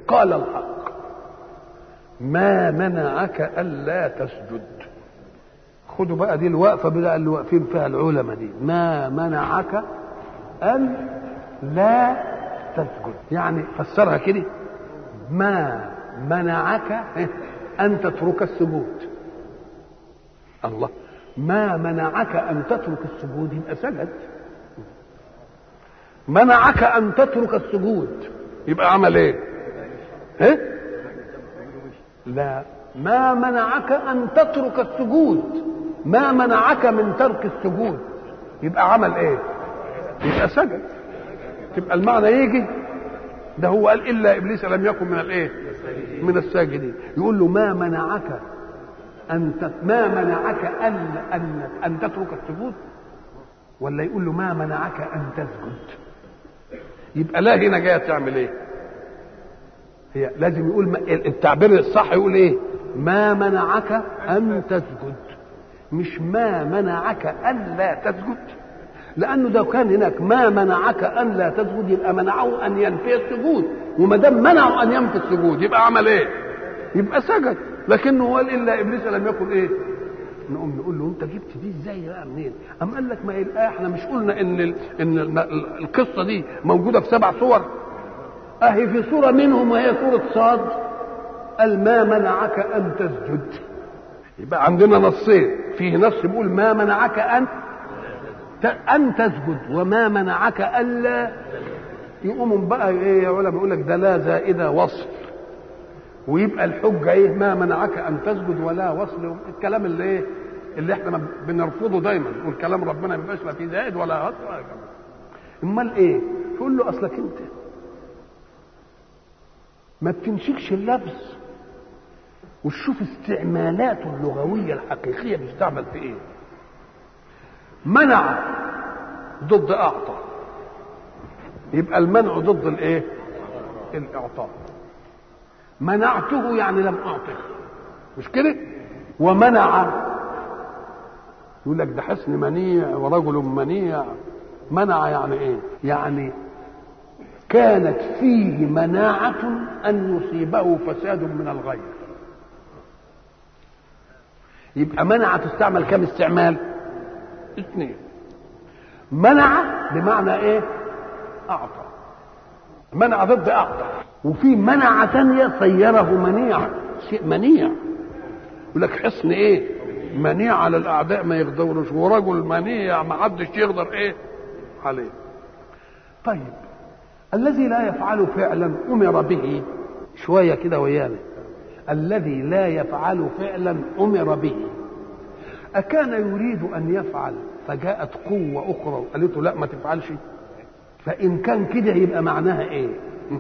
قال الحق ما منعك الا تسجد خدوا بقى دي الوقفه بقى اللي واقفين فيها العلماء دي ما منعك ان لا تسجد يعني فسرها كده ما منعك ان تترك السجود الله ما منعك ان تترك السجود يبقى سجد منعك ان تترك السجود يبقى عمل ايه ها لا ما منعك ان تترك السجود ما منعك من ترك السجود يبقى عمل ايه يبقى سجد تبقى المعنى يجي ده هو قال الا ابليس لم يكن من الايه من الساجدين يقول له ما منعك ان ما منعك ان ان ان تترك السجود ولا يقول له ما منعك ان تسجد يبقى لا هنا جايه تعمل ايه هي لازم يقول التعبير الصح يقول ايه ما منعك ان تسجد مش ما منعك ان لا تسجد لانه لو كان هناك ما منعك ان لا تسجد يبقى منعه ان ينفي السجود وما دام منعه ان ينفي السجود يبقى عمل ايه يبقى سجد لكنه قال الا ابليس لم يكن ايه نقوم نقول له انت جبت دي ازاي بقى منين؟ قام قال لك ما هي الايه احنا مش قلنا ان ال ان القصه دي موجوده في سبع صور؟ اهي في سوره منهم وهي سوره صاد قال ما منعك ان تسجد يبقى عندنا نصين فيه نص بيقول ما منعك ان ان تسجد وما منعك الا يقوموا بقى ايه يا علماء يقول لك ده لا زائده وصف ويبقى الحجه ايه ما منعك ان تسجد ولا وصل الكلام اللي ايه اللي احنا بنرفضه دايما والكلام ربنا ما يبقاش لا فيه زائد ولا وصل ولا امال ايه تقول له اصلك انت ما بتمسكش اللفظ وتشوف استعمالاته اللغويه الحقيقيه بيستعمل في ايه منع ضد اعطى يبقى المنع ضد الايه الاعطاء منعته يعني لم اعطه مش كده ومنع يقول لك ده حسن منيع ورجل منيع منع يعني ايه يعني كانت فيه مناعة أن يصيبه فساد من الغير يبقى منع تستعمل كم استعمال اثنين منع بمعنى ايه اعطى منع ضد اعطى وفي منع ثانيه صيره منيع شيء منيع يقول لك حصن ايه منيع على الاعداء ما يقدروش ورجل منيع ما حدش يقدر ايه عليه طيب الذي لا يفعل فعلا امر به شويه كده ويانا الذي لا يفعل فعلا امر به أكان يريد أن يفعل فجاءت قوة أخرى وقالت له لا ما تفعلش فإن كان كده يبقى معناها إيه؟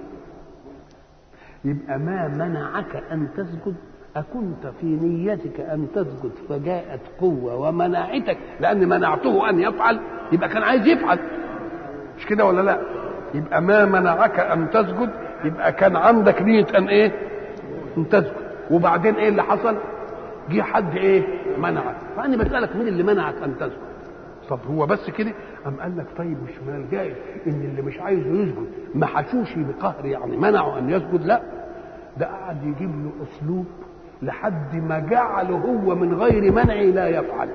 يبقى ما منعك أن تسجد أكنت في نيتك أن تسجد فجاءت قوة ومنعتك لأن منعته أن يفعل يبقى كان عايز يفعل مش كده ولا لا؟ يبقى ما منعك أن تسجد يبقى كان عندك نية أن إيه؟ أن تسجد وبعدين إيه اللي حصل؟ جه حد ايه منعك فانا بسالك مين اللي منعك ان تسجد طب هو بس كده ام قال لك طيب مش من الجائز ان اللي مش عايز يسجد ما حشوش بقهر يعني منعه ان يسجد لا ده قعد يجيب له اسلوب لحد ما جعله هو من غير منع لا يفعل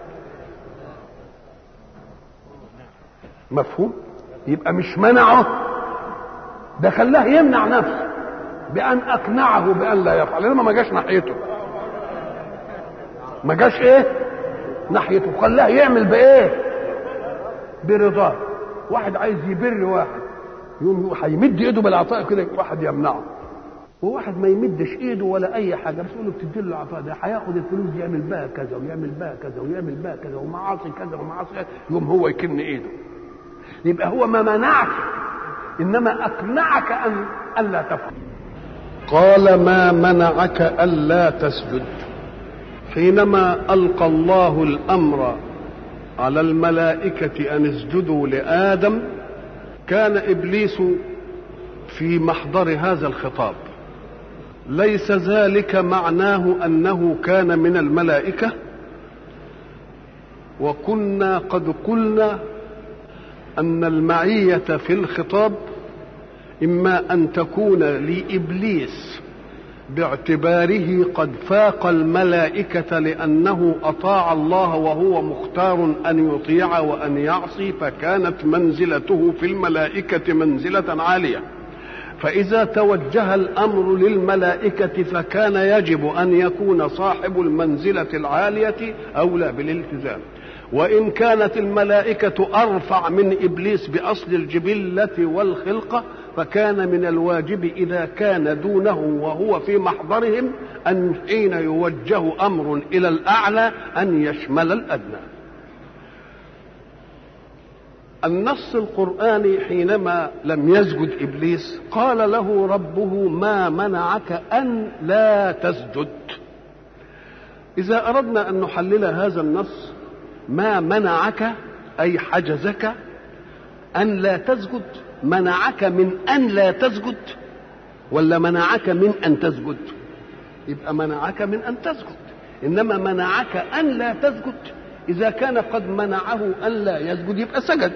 مفهوم يبقى مش منعه ده خلاه يمنع نفسه بان اقنعه بان لا يفعل انما ما جاش ناحيته ما جاش ايه ناحيته خلاه يعمل بايه برضاه واحد عايز يبر واحد يقوم هيمد ايده بالعطاء كده واحد يمنعه وواحد ما يمدش ايده ولا اي حاجه بس يقول له بتدي له العطاء ده هياخد الفلوس دي يعمل بها كذا ويعمل بها كذا ويعمل بها كذا ومعاصي كذا ومعاصي كذا يقوم هو يكن ايده يبقى هو ما منعك انما اقنعك ان الا تفعل قال ما منعك الا تسجد حينما القى الله الامر على الملائكه ان اسجدوا لادم كان ابليس في محضر هذا الخطاب ليس ذلك معناه انه كان من الملائكه وكنا قد قلنا ان المعيه في الخطاب إما أن تكون لإبليس باعتباره قد فاق الملائكة لأنه أطاع الله وهو مختار أن يطيع وأن يعصي فكانت منزلته في الملائكة منزلة عالية فإذا توجه الأمر للملائكة فكان يجب أن يكون صاحب المنزلة العالية أولى بالالتزام وإن كانت الملائكة أرفع من إبليس بأصل الجبلة والخلقة فكان من الواجب إذا كان دونه وهو في محضرهم أن حين يوجه أمر إلى الأعلى أن يشمل الأدنى النص القرآني حينما لم يسجد إبليس قال له ربه ما منعك أن لا تسجد إذا أردنا أن نحلل هذا النص ما منعك أي حجزك أن لا تسجد منعك من أن لا تسجد ولا منعك من أن تسجد يبقى منعك من أن تسجد إنما منعك أن لا تسجد إذا كان قد منعه أن لا يسجد يبقى سجد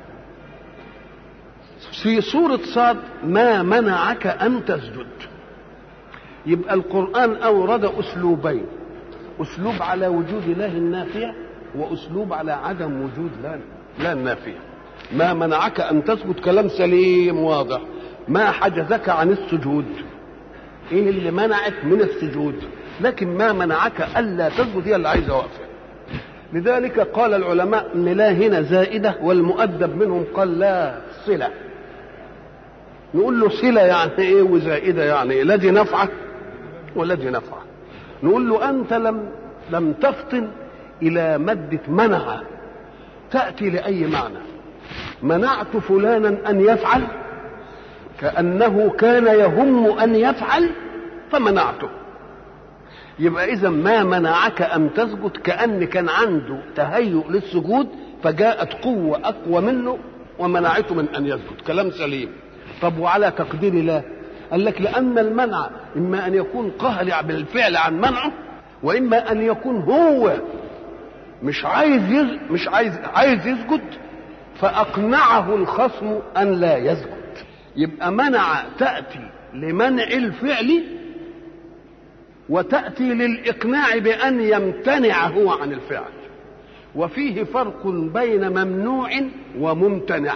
في سورة صاد ما منعك أن تسجد يبقى القرآن أورد أسلوبين أسلوب على وجود الله النافية وأسلوب على عدم وجود لا لا النافية ما منعك أن تسجد كلام سليم واضح ما حجزك عن السجود إيه اللي منعك من السجود لكن ما منعك ألا تسجد هي اللي عايزة واقفة لذلك قال العلماء ان لا هنا زائده والمؤدب منهم قال لا صله نقول له صله يعني ايه وزائده يعني ايه الذي نفعه والذي نفعه نقول له انت لم لم تفطن الى ماده منع تاتي لاي معنى منعت فلانا ان يفعل كانه كان يهم ان يفعل فمنعته يبقى اذا ما منعك ان تسجد كان كان عنده تهيؤ للسجود فجاءت قوه اقوى منه ومنعته من ان يسجد كلام سليم طب وعلى تقدير الله قال لك لان المنع اما ان يكون قهر بالفعل عن منعه واما ان يكون هو مش عايز يز... مش عايز عايز يسجد فاقنعه الخصم ان لا يسجد يبقى منع تاتي لمنع الفعل وتأتي للإقناع بأن يمتنع هو عن الفعل وفيه فرق بين ممنوع وممتنع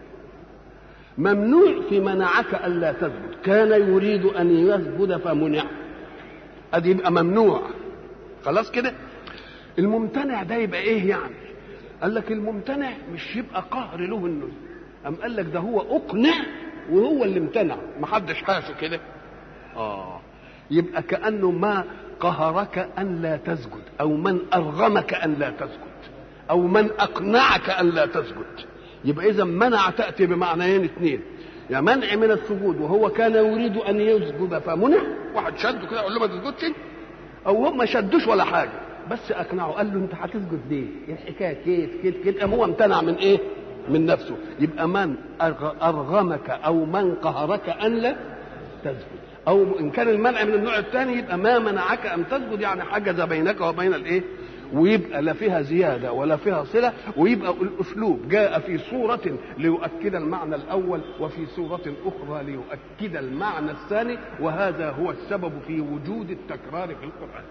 ممنوع في منعك ألا تسجد كان يريد أن يسجد فمنع أدي يبقى ممنوع خلاص كده الممتنع ده يبقى ايه يعني قال لك الممتنع مش يبقى قهر له انه أم قال لك ده هو أقنع وهو اللي امتنع محدش حاسه كده اه يبقى كأنه ما قهرك أن لا تسجد أو من أرغمك أن لا تسجد أو من أقنعك أن لا تسجد يبقى إذا منع تأتي بمعنيين اثنين يا يعني منع من السجود وهو كان يريد أن يسجد فمنع واحد شده كده يقول له ما تسجدش أو هو ما شدوش ولا حاجة بس أقنعه قال له أنت هتسجد ليه؟ إيه الحكاية كيف كيف كيف هو امتنع من إيه؟ من نفسه يبقى من أرغمك أو من قهرك أن لا تسجد او ان كان المنع من النوع الثاني يبقى ما منعك ان تسجد يعني حجز بينك وبين الايه ويبقى لا فيها زياده ولا فيها صله ويبقى الاسلوب جاء في صوره ليؤكد المعنى الاول وفي صوره اخرى ليؤكد المعنى الثاني وهذا هو السبب في وجود التكرار في القران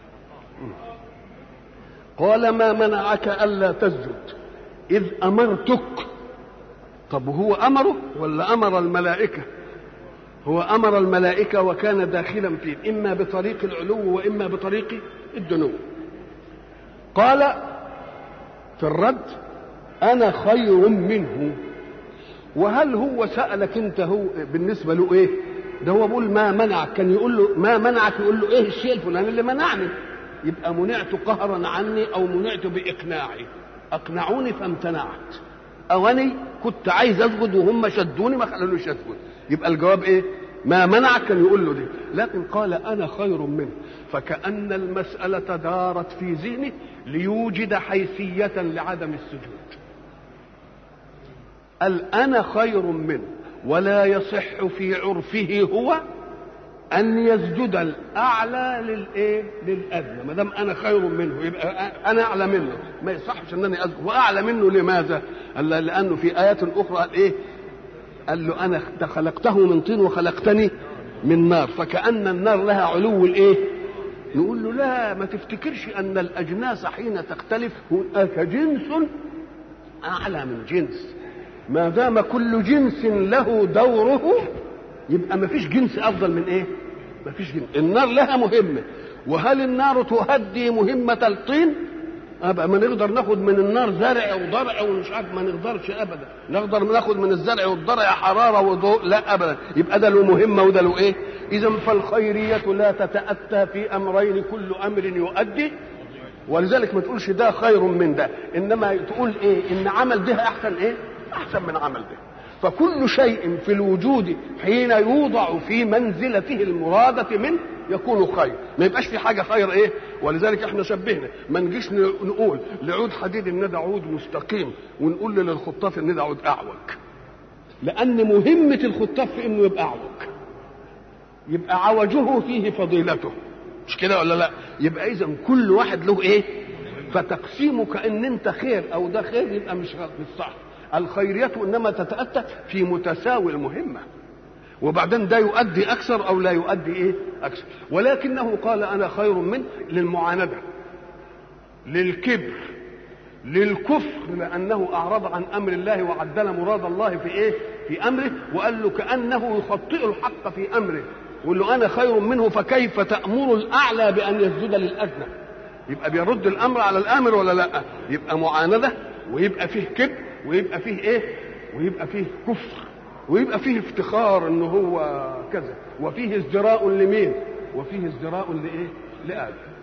قال ما منعك الا تسجد اذ امرتك طب هو امره ولا امر الملائكه هو امر الملائكه وكان داخلا فيه اما بطريق العلو واما بطريق الدنو قال في الرد انا خير منه وهل هو سالك انت هو بالنسبه له ايه ده هو بيقول ما منعك كان يقول له ما منعك يقول له ايه الشيء الفلاني اللي منعني يبقى منعت قهرا عني او منعت باقناعي اقنعوني فامتنعت او انا كنت عايز اسجد وهم شدوني ما خلونيش اسجد يبقى الجواب ايه ما منعك كان يقول له دي لكن قال انا خير منه فكأن المسألة دارت في ذهنه ليوجد حيثية لعدم السجود قال انا خير منه ولا يصح في عرفه هو ان يسجد الاعلى للايه للادنى ما دام انا خير منه يبقى انا اعلى منه ما يصحش ان انا اسجد واعلى منه لماذا قال لانه في ايات اخرى قال ايه قال له انا خلقته من طين وخلقتني من نار فكأن النار لها علو الايه نقول له لا ما تفتكرش ان الاجناس حين تختلف هناك جنس اعلى من جنس ما دام كل جنس له دوره يبقى ما فيش جنس افضل من ايه ما فيش جنس النار لها مهمه وهل النار تؤدي مهمه الطين ابقى ما نقدر ناخد من النار زرع وضرع ومش عارف ما نقدرش ابدا نقدر ناخد من الزرع والضرع حراره وضوء لا ابدا يبقى ده له مهمه وده له ايه اذا فالخيريه لا تتاتى في امرين كل امر يؤدي ولذلك ما تقولش ده خير من ده انما تقول ايه ان عمل ده احسن ايه احسن من عمل ده فكل شيء في الوجود حين يوضع في منزلته المرادة منه يكون خير ما يبقاش في حاجة خير ايه ولذلك احنا شبهنا ما نجيش نقول لعود حديد ان ده عود مستقيم ونقول للخطاف ان ده عود اعوج لان مهمة الخطاف في انه يبقى اعوج يبقى عوجه فيه فضيلته مش كده ولا لا يبقى اذا كل واحد له ايه فتقسيمك ان انت خير او ده خير يبقى مش مش صح الخيرية انما تتأتى في متساوي المهمة وبعدين ده يؤدي اكثر او لا يؤدي ايه اكثر ولكنه قال انا خير من للمعاندة للكبر للكفر لانه اعرض عن امر الله وعدل مراد الله في ايه في امره وقال له كانه يخطئ الحق في امره يقول له انا خير منه فكيف تامر الاعلى بان يسجد للادنى يبقى بيرد الامر على الامر ولا لا يبقى معانده ويبقى فيه كبر ويبقى فيه ايه ويبقى فيه كفر ويبقى فيه افتخار ان هو كذا وفيه ازدراء لمين وفيه ازدراء لايه لآدم